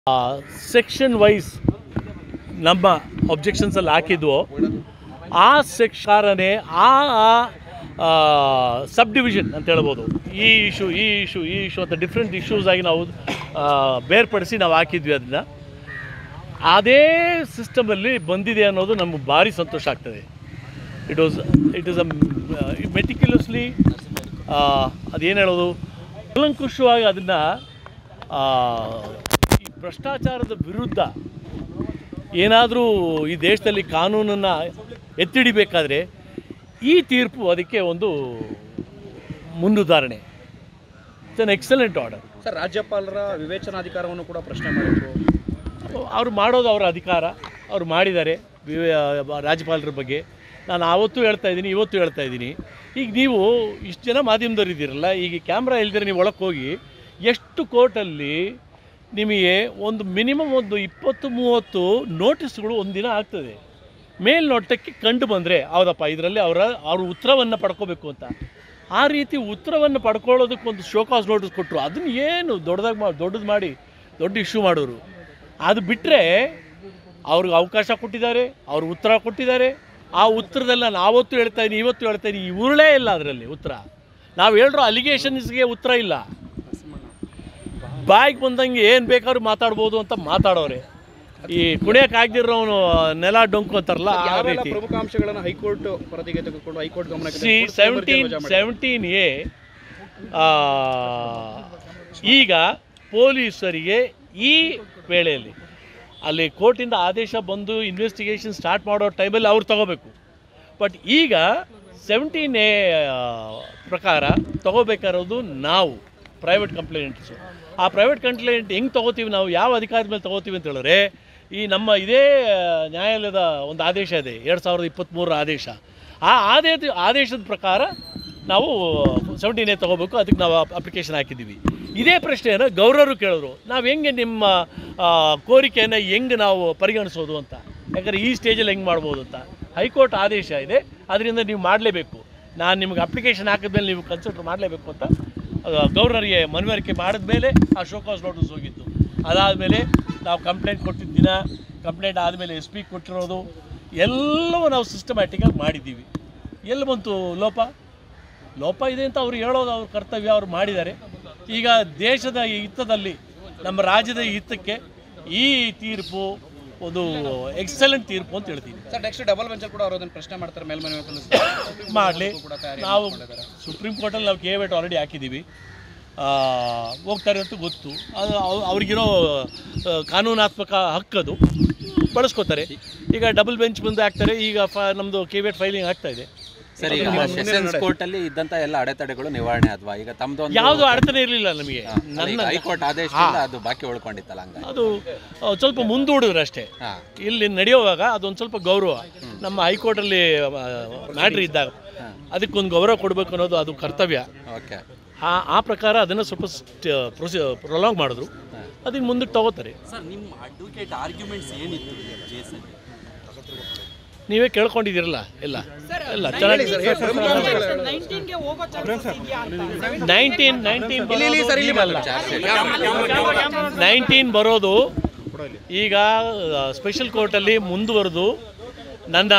Section wise ನಮ್ಮ ಅಬ್ಜೆಕ್ಷನ್ಸಲ್ಲಿ ಹಾಕಿದ್ವು ಆ ಸೆಕ್ಷಾರನೇ ಆ ಸಬ್ ಡಿವಿಷನ್ ಅಂತ ಹೇಳ್ಬೋದು ಈ ಇಶ್ಯೂ ಈ ಇಶ್ಯೂ ಈ ಇಶ್ಯೂ ಅಂತ ಡಿಫ್ರೆಂಟ್ ಇಶ್ಯೂಸ್ ಆಗಿ ನಾವು ಆ, ಬೇರ್ಪಡಿಸಿ ನಾವು ಹಾಕಿದ್ವಿ ಅದನ್ನು ಅದೇ ಸಿಸ್ಟಮಲ್ಲಿ ಬಂದಿದೆ ಅನ್ನೋದು ನಮಗೆ ಭಾರಿ ಸಂತೋಷ ಆಗ್ತದೆ it was it is a meticulously ಅದೇನು ಹೇಳೋದು ಕೂಲಂಕುಷವಾಗಿ ಅದನ್ನು ಈ ಭ್ರಷ್ಟಾಚಾರದ ವಿರುದ್ಧ ಏನಾದರೂ ಈ ದೇಶದಲ್ಲಿ ಕಾನೂನನ್ನು ಎತ್ತಿಡಿಬೇಕಾದ್ರೆ ಈ ತೀರ್ಪು ಅದಕ್ಕೆ ಒಂದು ಮುಂದುದಾರಣೆ it's an excellent order sir ರಾಜ್ಯಪಾಲರ ವಿವೇಚನಾಧಿಕಾರವನ್ನು ಕೂಡ ಪ್ರಶ್ನೆ ಮಾಡಿದ್ರು ಅವ್ರು ಮಾಡೋದು ಅವರ ಅಧಿಕಾರ ಅವ್ರು ಮಾಡಿದ್ದಾರೆ ವಿವೇ- ರಾಜ್ಯಪಾಲರ ಬಗ್ಗೆ ನಾನು ಆವತ್ತೂ ಹೇಳ್ತಾ ಇದ್ದೀನಿ ಇವತ್ತು ಹೇಳ್ತಾ ಇದ್ದೀನಿ ಈಗ ನೀವು ಇಷ್ಟು ಜನ ಮಾಧ್ಯಮದವ್ರು ಇದ್ದೀರಲ್ಲ ಈಗ ಕ್ಯಾಮ್ರಾ ಇಲ್ದಿರ ನೀವು ಒಳಗೆ ಹೋಗಿ ಎಷ್ಟು ಕೋರ್ಟಲ್ಲಿ ನಿಮಗೆ ಒಂದು ಮಿನಿಮಮ್ ಒಂದು ಇಪ್ಪತ್ತು ಮೂವತ್ತು ನೋಟಿಸ್ಗಳು ಒಂದಿನ ಆಗ್ತದೆ ಮೇಲ್ನೋಟಕ್ಕೆ ಕಂಡು ಬಂದರೆ ಹೌದಪ್ಪ ಇದರಲ್ಲಿ ಅವರ ಅವ್ರ ಉತ್ತರವನ್ನು ಪಡ್ಕೋಬೇಕು ಅಂತ ಆ ರೀತಿ ಉತ್ತರವನ್ನು ಪಡ್ಕೊಳ್ಳೋದಕ್ಕೆ ಒಂದು ಶೋಕಾಸ್ ನೋಟಿಸ್ ಕೊಟ್ಟರು ಅದನ್ನು ಏನು ದೊಡ್ಡದಾಗಿ ಮಾ ದೊಡ್ಡದು ಮಾಡಿ ದೊಡ್ಡ ಇಶ್ಯೂ ಮಾಡೋರು ಅದು ಬಿಟ್ಟರೆ ಅವ್ರಿಗೆ ಅವಕಾಶ ಕೊಟ್ಟಿದ್ದಾರೆ ಅವ್ರು ಉತ್ತರ ಕೊಟ್ಟಿದ್ದಾರೆ ಆ ಉತ್ತರದಲ್ಲಿ ನಾನು ಆವತ್ತು ಹೇಳ್ತಾ ಇದ್ದೀನಿ ಇವತ್ತು ಹೇಳ್ತಾ ಇದ್ದೀನಿ ಉರುಳೇ ಇಲ್ಲ ಅದರಲ್ಲಿ ಉತ್ತರ ನಾವು ಹೇಳಿರೋ ಅಲಿಗೇಷನ್ಸ್ಗೆ ಉತ್ತರ ಇಲ್ಲ ಬಾಯಿಗೆ ಬಂದಂಗೆ ಏನು ಬೇಕಾದ್ರೂ ಮಾತಾಡ್ಬೋದು ಅಂತ ಮಾತಾಡೋರೆ ಈ ಕುಣಿಯಕ್ಕೆ ಆಗದಿರೋನು ನೆಲ ಡೊಂಕು ಅಂತಾರಲ್ಲ ಆ ಯಾವೆಲ್ಲ ರೀತಿ ಪ್ರಮುಖ ಅಂಶಗಳನ್ನು ಹೈಕೋರ್ಟ್ ವರದಿಗೆ ತೆಗೆದುಕೊಂಡು ಹೈಕೋರ್ಟ್ ಗಮನಕ್ಕೆ ಸಿ ತೆಗೆದುಕೊಂಡು ಸೆವೆಂಟೀನ್ ವಜಾ ಮಾಡಿದ್ರು. ಸೆವೆಂಟೀನ್ ಎ ಈಗ ಪೊಲೀಸರಿಗೆ ಈ ವೇಳೆಯಲ್ಲಿ ಅಲ್ಲಿ ಕೋರ್ಟಿಂದ ಆದೇಶ ಬಂದು ಇನ್ವೆಸ್ಟಿಗೇಷನ್ ಸ್ಟಾರ್ಟ್ ಮಾಡೋ ಟೈಮಲ್ಲಿ ಅವ್ರು ತಗೋಬೇಕು ಬಟ್ ಈಗ ಸೆವೆಂಟೀನ್ ಎ ಪ್ರಕಾರ ತಗೋಬೇಕಾಗಿರೋದು ನಾವು ಪ್ರೈವೇಟ್ ಕಂಪ್ಲೇಂಟ್ಸು ಆ ಪ್ರೈವೇಟ್ ಕಂಪ್ಲೇಂಟ್ ಹೆಂಗೆ ತಗೋತೀವಿ ನಾವು ಯಾವ ಅಧಿಕಾರದ ಮೇಲೆ ತಗೋತೀವಿ ಅಂತ ಹೇಳಿದ್ರೆ ಈ ನಮ್ಮ ಇದೇ ನ್ಯಾಯಾಲಯದ ಒಂದು ಆದೇಶ ಇದೆ ಎರಡು ಸಾವಿರದ ಇಪ್ಪತ್ತ್ಮೂರರ ಆದೇಶ ಆ ಆದೇಶ ಆದೇಶದ ಪ್ರಕಾರ ನಾವು ಸೆವೆಂಟೀನ್ ಎ ತೊಗೋಬೇಕು ಅದಕ್ಕೆ ನಾವು ಅಪ್ಲಿಕೇಶನ್ ಹಾಕಿದ್ದೀವಿ ಇದೇ ಪ್ರಶ್ನೆಯನ್ನು ಗೌರವರು ಕೇಳಿದ್ರು ನಾವು ಹೆಂಗೆ ನಿಮ್ಮ ಆ, ಕೋರಿಕೆಯನ್ನು ಹೆಂಗೆ ನಾವು ಪರಿಗಣಿಸೋದು ಅಂತ ಯಾಕಂದರೆ ಈ ಸ್ಟೇಜಲ್ಲಿ ಹೆಂಗೆ ಮಾಡ್ಬೋದು ಅಂತ ಹೈಕೋರ್ಟ್ ಆದೇಶ ಇದೆ ಅದರಿಂದ ನೀವು ಮಾಡಲೇಬೇಕು ನಾನು ನಿಮಗೆ ಅಪ್ಲಿಕೇಶನ್ ಹಾಕಿದ್ಮೇಲೆ ನೀವು ಕನ್ಸಿಡರ್ ಮಾಡಲೇಬೇಕು ಅಂತ ಆ, ಗವರ್ನರ್ಗೆ ಮನವರಿಕೆ ಮಾಡಿದ್ಮೇಲೆ ಆ ಶೋಕಾಸ್ ನೋಟಿಸ್ ಹೋಗಿತ್ತು ಅದಾದಮೇಲೆ ನಾವು ಕಂಪ್ಲೇಂಟ್ ಕೊಟ್ಟಿದ್ದ ದಿನ ಕಂಪ್ಲೇಂಟ್ ಆದಮೇಲೆ ಎಸ್ ಪಿ ಕೊಟ್ಟಿರೋದು ಎಲ್ಲವೂ ನಾವು ಸಿಸ್ಟಮ್ಯಾಟಿಕಾಗಿ ಮಾಡಿದ್ದೀವಿ ಎಲ್ಲಿ ಬಂತು ಲೋಪ ಲೋಪ ಇದೆ ಅಂತ ಅವ್ರು ಹೇಳೋದು ಅವ್ರ ಕರ್ತವ್ಯ ಅವ್ರು ಮಾಡಿದ್ದಾರೆ ಈಗ ದೇಶದ ಈ ಹಿತದಲ್ಲಿ ನಮ್ಮ ರಾಜ್ಯದ ಹಿತಕ್ಕೆ ಈ ತೀರ್ಪು ಒಂದು ಎಕ್ಸಲೆಂಟ್ ತೀರ್ಪು ಅಂತ ಹೇಳ್ತೀನಿ ಸರ್ ನೆಕ್ಸ್ಟ್ ಡಬಲ್ ಬೆಂಚಲ್ಲಿ ಕೂಡ ಅವರು ಅದನ್ನು ಪ್ರಶ್ನೆ ಮಾಡ್ತಾರೆ ಮೇಲ್ಮನವಿ ಮಾಡಲಿ ಕೂಡ ತಯಾರಿ ನಾವು ಸುಪ್ರೀಂ ಕೋರ್ಟಲ್ಲಿ ನಾವು ಕೆ ವೇಟ್ ಆಲ್ರೆಡಿ ಹಾಕಿದ್ದೀವಿ ಆ, ಹೋಗ್ತಾರೆ ಅಂತ ಗೊತ್ತು ಅದು ಅವ್- ಅವ್ರಿಗಿರೋ ಆ, ಕಾನೂನಾತ್ಮಕ ಹಕ್ಕದು ಬಳಸ್ಕೋತಾರೆ ಈಗ ಡಬಲ್ ಬೆಂಚ್ ಬಂದು ಹಾಕ್ತಾರೆ ಈಗ ಫ ನಮ್ಮದು ಕೆ ವೇಟ್ ಫೈಲಿಂಗ್ ಆಗ್ತಾ ಇದೆ ಸರ್ ಈಗ ಸೆಷನ್ಸ್ ಕೋರ್ಟ್ ಅಲ್ಲಿ ಇದ್ದಂತ ಎಲ್ಲ ಅಡೆತಡೆಗಳು ನಿವಾರಣೆ ಆದ್ವಾ ಈಗ ತಮ್ದು ಒಂದು ಯಾವುದು ಅಡತನೆ ಇರಲಿಲ್ಲ ನಮಗೆ ಅಲ್ಲ, ಈಗ ಹೈಕೋರ್ಟ್ ಆದೇಶದಿಂದ ಅದು ಬಾಕಿ ಉಳ್ಕೊಂಡಿತ್ತಲ್ಲ ಹಂಗಾಗಿ ಅದು ಆ, ಸ್ವಲ್ಪ ಮುಂದೂಡಿದ್ರು ಅಷ್ಟೇ ಹಾ ಇಲ್ಲಿ ನಡೆಯುವಾಗ ಅದೊಂದು ಸ್ವಲ್ಪ ಗೌರವ ನಮ್ಮ ಹೈಕೋರ್ಟಲ್ಲಿ ಮ್ಯಾಟ್ರ್ ಇದ್ದಾಗ ಅದಕ್ಕೊಂದು ಗೌರವ ಕೊಡಬೇಕು ಅನ್ನೋದು ಅದು ಕರ್ತವ್ಯ ಓಕೆ ಆ ಆ ಪ್ರಕಾರ ಅದನ್ನು ಸ್ವಲ್ಪ ಪ್ರೊಸಿ ಪ್ರೊಲಾಂಗ್ ಮಾಡಿದ್ರು ಅದನ್ನು ಮುಂದಕ್ಕೆ ತಗೋತಾರೆ ಸರ್ ನಿಮ್ಮ ಅಡ್ವೊಕೇಟ್ ಆರ್ಗ್ಯುಮೆಂಟ್ಸ್ ಏನಿತ್ತು ಜೇಸಲ್ಲಿ ನೀವೇ ಕೇಳ್ಕೊಂಡಿದ್ದೀರಲ್ಲ ಎಲ್ಲ ಎಲ್ಲ ಚೆನ್ನಾಗಿ ನೈನ್ಟೀನ್ ನೈನ್ಟೀನ್ ನೈನ್ಟೀನ್ ಬರೋದು ಈಗ ಸ್ಪೆಷಲ್ ಕೋರ್ಟಲ್ಲಿ ಮುಂದುವರೆದು ನನ್ನ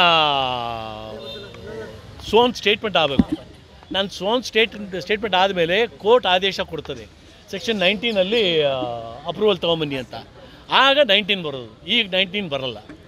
ಸೋನ್ ಸ್ಟೇಟ್ಮೆಂಟ್ ಆಗಬೇಕು ನನ್ನ ಸೋನ್ ಸ್ಟೇಟ್ ಸ್ಟೇಟ್ಮೆಂಟ್ ಆದಮೇಲೆ ಕೋರ್ಟ್ ಆದೇಶ ಕೊಡ್ತದೆ ಸೆಕ್ಷನ್ ನೈನ್ಟೀನಲ್ಲಿ ಅಪ್ರೂವಲ್ ತೊಗೊಂಬನ್ನಿ ಅಂತ ಆಗ ನೈನ್ಟೀನ್ ಬರೋದು ಈಗ ನೈನ್ಟೀನ್ ಬರಲ್ಲ